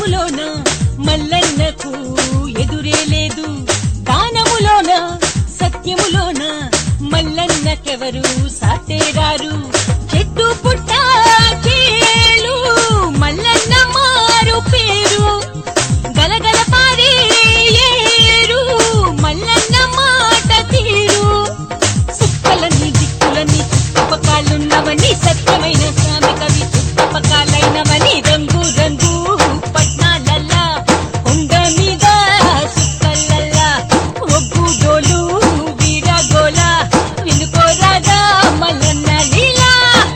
యుద్ధములోన మల్లన్నకు ఎదురే లేదు దానములోన సత్యములోన మల్లన్నకెవరు సాటేరారు చెట్టు పుట్ట చేలు మల్లన్న మారు పేరు గలగల పారే ఏరు మల్లన్న మాట తీరు సుక్కలని దిక్కులని చుట్టుపక్కలున్నవని సత్యమైన స్వామి కవి చుట్టుపక్కలైనవని రంగు రంగు పట్నాలల్లా కొండ మీద సుక్కలల్లా ఒగ్గు డోలు వీరగోల వినుకోరాదా మల్లన్న లీలా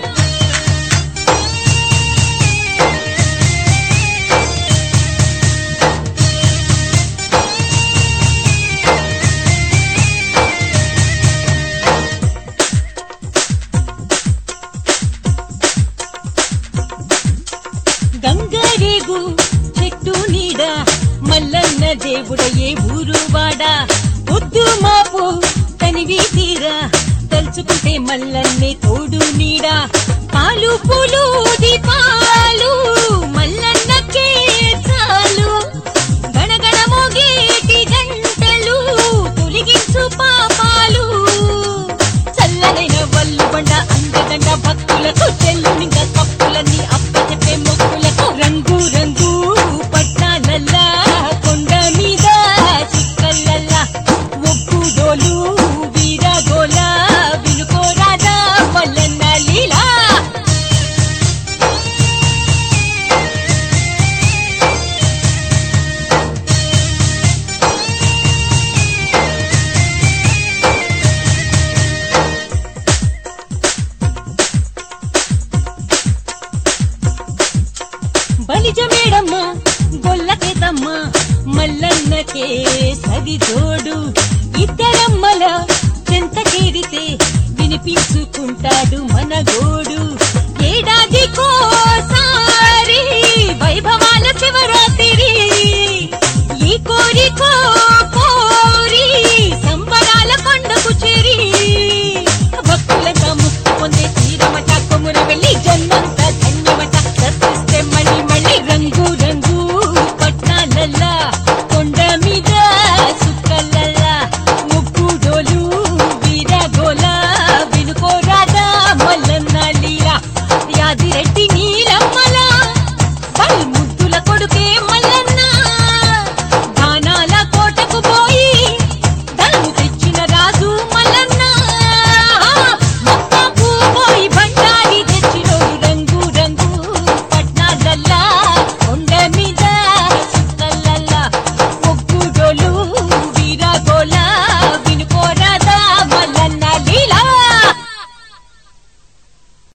గంగరేగు చెట్టు నీడ మల్లన్న దేవుడయే ఊరువాడ పొద్దు మాపు తనివి తీరా తలుచుకుంటే మల్లన్నే తోడు నీడ పాలు పూలు దీపాలు మల్లన్నకే చాలు గణగణ మోగేటి గంటలు తొలగించు పాపాలు చల్లనైన వల్లు బండ అందగండ భక్తులకు చెల్లునింగ కప్పులన్నీ అప్పచెప్పే మొక్కులకు రంగు రంగు పట్నాలల్లా కొండ మీద చిక్కలల్లా ఒగ్గు డోలు వీరగోల వినుకోరాదా మల్లన్న లీలా బలిజ మేడమ్మ గొల్లకేతమ్మ మల్లన్నకే సది తోడు ఇద్దరమ్మల చెంత చేరితే వినిపించుకుంటాడు మన గోడు ఏడాది కోసారి